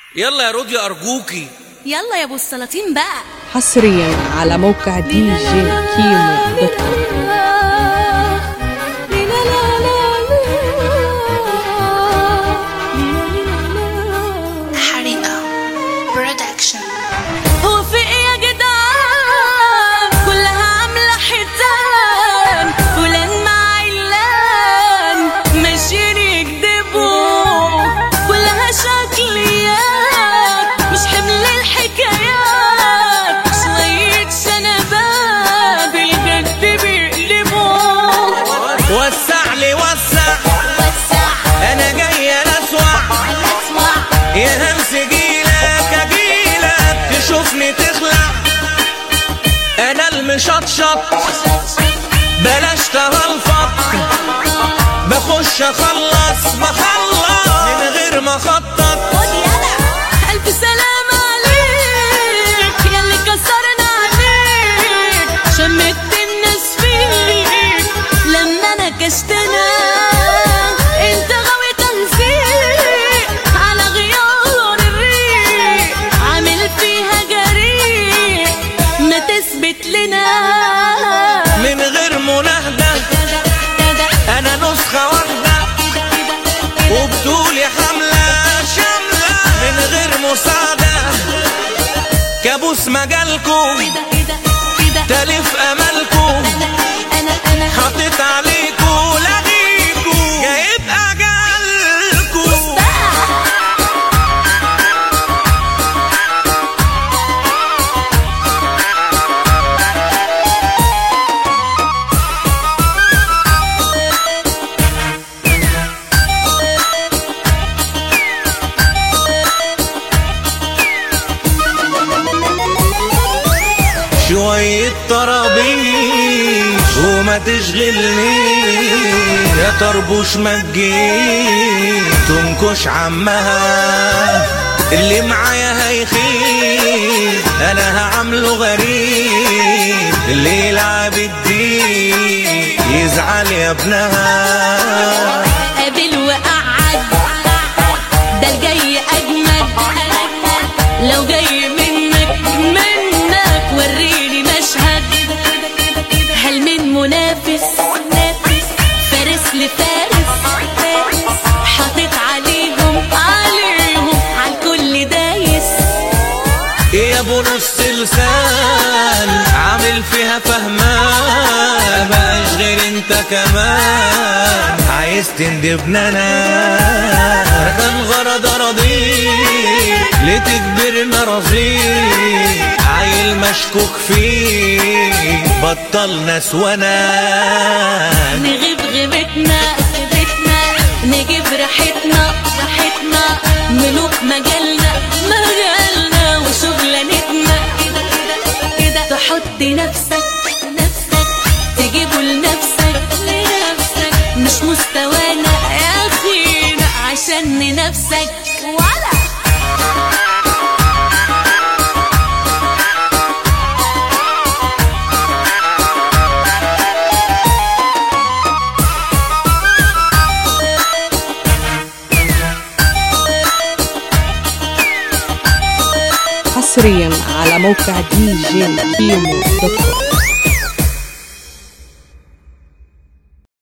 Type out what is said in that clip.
يلا يا رودي أرجوكي يلا يا ابو السلاطين بقى حصريا على موقع دي جي كيمو دوت كوم حريقة برودكشن هو في ايه يا جدعان كلها عامله حيتان فلان مع علان ماشيين يكدبوا كلها شكليات مش حمل الحكايات شويه شنبات بالجد بيقلبوا وسع لي وسع أنا جاي أسوع يا همس جيلك أجيلك تشوفني تخلع أنا المشطشط بلاش تهلفط بخش أخلص بخلص من غير ما أخطط ألف سلام عليك ياللي كسرنا عليك شمت الناس فيك لما نكشتنا انت غاوي تنسيق على غيار الريق عامل فيها جريء ما تثبت لنا من غير مناهدة أنا نسخة واحدة وبطولي حملة شاملة من غير مساعدة كابوس مجالكم تلف أملكم حطيت عليكم لغيكم جايب أجالكم شوية طرابيش وما تشغلني يا طربوش ما تجيش تنكش عمها اللي معايا هيخيب انا هعمله غريب اللي يلعب الدين يزعل يا ابنها قابل وقعد ده الجاي اجمد لو جاي منك منك وريني مشهد هل من منافس فارس لفارس حاطط عليهم عليهم على الكل دايس إيه يا ابو نص لسان عامل فيها فهمان بقاش غير انت كمان عايز تندبنا انا كان غرض اراضيك لتكبرنا رصيد عيل مشكوك فيه بطل ناس وانا نغيب غيبتنا غيبتنا نجيب راحتنا راحتنا ملوك مجالنا مجالنا وشغلانتنا كده كده كده تحط نفسك نفسك تجيبه لنفسك لنفسك مش مستوانا يا اخينا عشان نفسك ولا حصريا على موقع دي جي كيمو دوت كوم